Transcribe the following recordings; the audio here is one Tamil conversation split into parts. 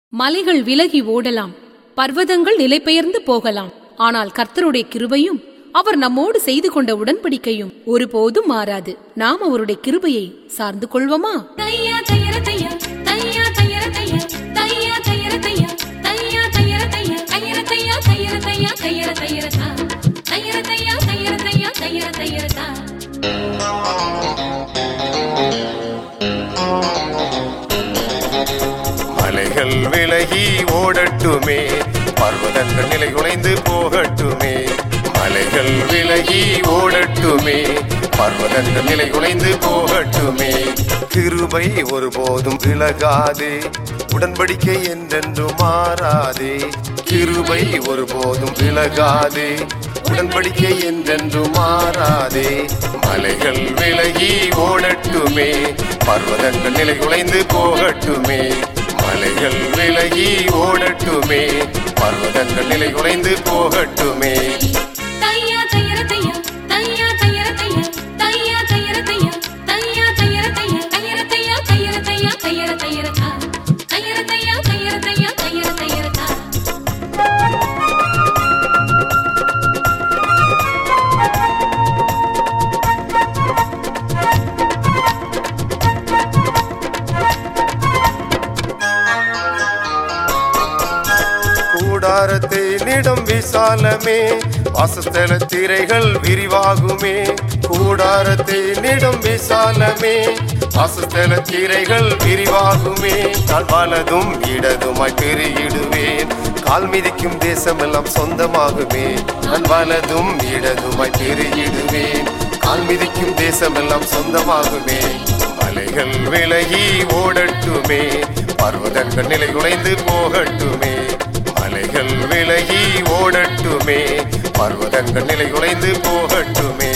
மலைகள் விலகி ஓடலாம் பர்வதங்கள் நிலைபெயர்ந்து போகலாம் ஆனால் கர்த்தருடைய கிருபையும் அவர் நம்மோடு செய்து கொண்ட உடன்படிக்கையும் ஒருபோதும் மாறாது நாம் அவருடைய கிருபையை சார்ந்து கொள்வோமா தையா தையர தையா தையா தையர தையா தையா தையர தையா தையா தையர தையா தையர தையா தையர தையா தையர தையர தா தையர தையா தையர தையா தையர தையர தா மலைகள் விலகி ஓடட்டுமே பர்வதங்கள் நிலை குலைந்து போகட்டுமே மலைகள் விலகி ஓடட்டுமே பர்வதங்கள் நிலை குலைந்து போகட்டுமே கிருபை ஒருபோதும் விலகாதே உடன்படிக்கை என்றென்று மாறாதே கிருபை ஒருபோதும் விலகாதே உடன்படிக்கை என்றென்று மாறாதே மலைகள் விலகி ஓடட்டுமே பர்வதங்கள் நிலை குலைந்து போகட்டுமே மலைகள் விலகி ஓடட்டுமே பர்வதங்கள் நிலை குலைந்து போகட்டுமே தையா தையர தையா தையா தையர தையா தையா தையர தையா தையா தையர தையா தையர தையா தையர தையா தையர தையர தா தையர தையா தையர தையா தையர தையர தா கூடாரத்தை நிடம் விசாலமே வாசஸ்தல திரைகள் விரிவாகுமே கூடாரத்தை நிடம் விசாலமே வாசஸ்தல திரைகள் விரிவாகுமே நான் வலதும் இடதுமாய் பெருகிடுவேன் கால் மிதிக்கும் தேசமெல்லாம் சொந்தமாகுமே நான் வலதும் இடதுமாய் பெருகிடுவேன் கால் மிதிக்கும் தேசமெல்லாம் சொந்தமாகுமே மலைகள் விலகி ஓடட்டுமே பர்வதங்கள் நிலை குலைந்து போகட்டுமே மலைகள் விலகி ஓடட்டுமே பர்வதங்கள் நிலை குலைந்து போகட்டுமே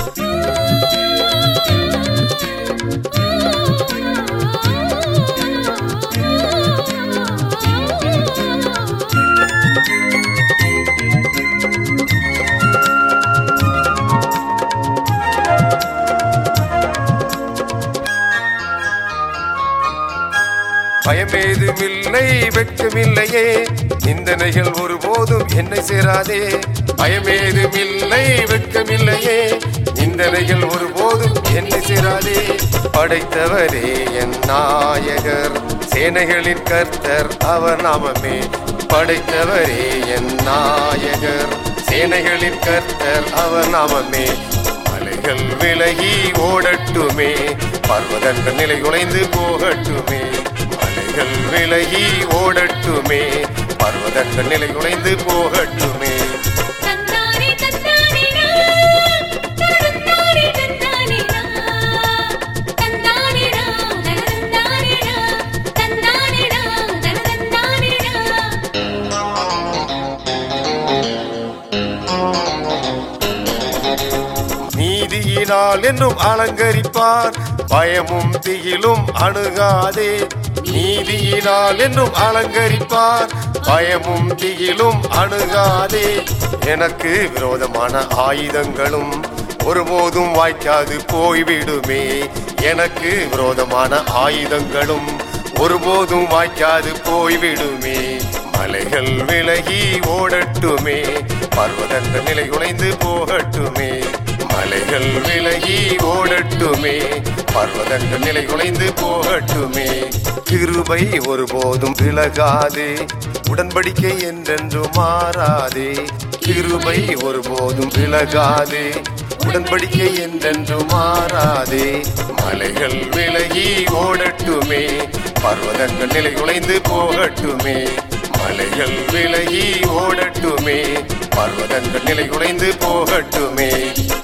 பயமேதுமில்லை வெட்கமில்லையே நிந்தனைகள் ஒருபோதும் என்னை சேராதே பயமேதுமில்லை வெட்கமில்லையே நிந்தனைகள் ஒருபோதும் என்னை சேராதே படைத்தவரே என் நாயகர் சேனைகளின் கர்த்தர் அவர் நாமமே படைத்தவரே என் நாயகர் சேனைகளின் கர்த்தர் அவர் நாமமே மலைகள் விலகி ஓடட்டுமே பர்வதங்கள் நிலை குலைந்து போகட்டுமே மலைகள் விலகி ஓடட்டுமே பர்வதங்கள் நிலை குலைந்து போகட்டுமே தன்னாரே தன்னாரே ரா தன்னாரே தன்னாரே ரா தன்னாரே ரா தன்னாரே ரா தன்னாரே ரா தன்னாரே ரா நீதியினால் என்றும் அலங்கரிப்பார் பயமும் திகிலும் அணுகாதே நீதியினால் என்றும் அலங்கரிப்பார் பயமும் திகிலும் அணுகாதே எனக்கு விரோதமான ஆயுதங்களும் ஒருபோதும் வாய்க்காது போய்விடுமே எனக்கு விரோதமான ஆயுதங்களும் ஒருபோதும் வாய்க்காது போய்விடுமே மலைகள் விலகி ஓடட்டுமே பர்வதங்கள் நிலை குலைந்து போகட்டுமே மலைகள் விலகி ஓடட்டுமே பர்வதங்கள் நிலை குலைந்து போகட்டுமே கிருபை ஒருபோதும் விலகாதே உடன்படிக்கை என்றென்று மாறாதே கிருபை ஒருபோதும் விலகாதே உடன்படிக்கை என்றென்று மாறாதே மலைகள் விலகி ஓடட்டுமே பர்வதங்கள் நிலை குலைந்து போகட்டுமே மலைகள் விலகி ஓடட்டுமே பர்வதங்கள் நிலை குலைந்து போகட்டுமே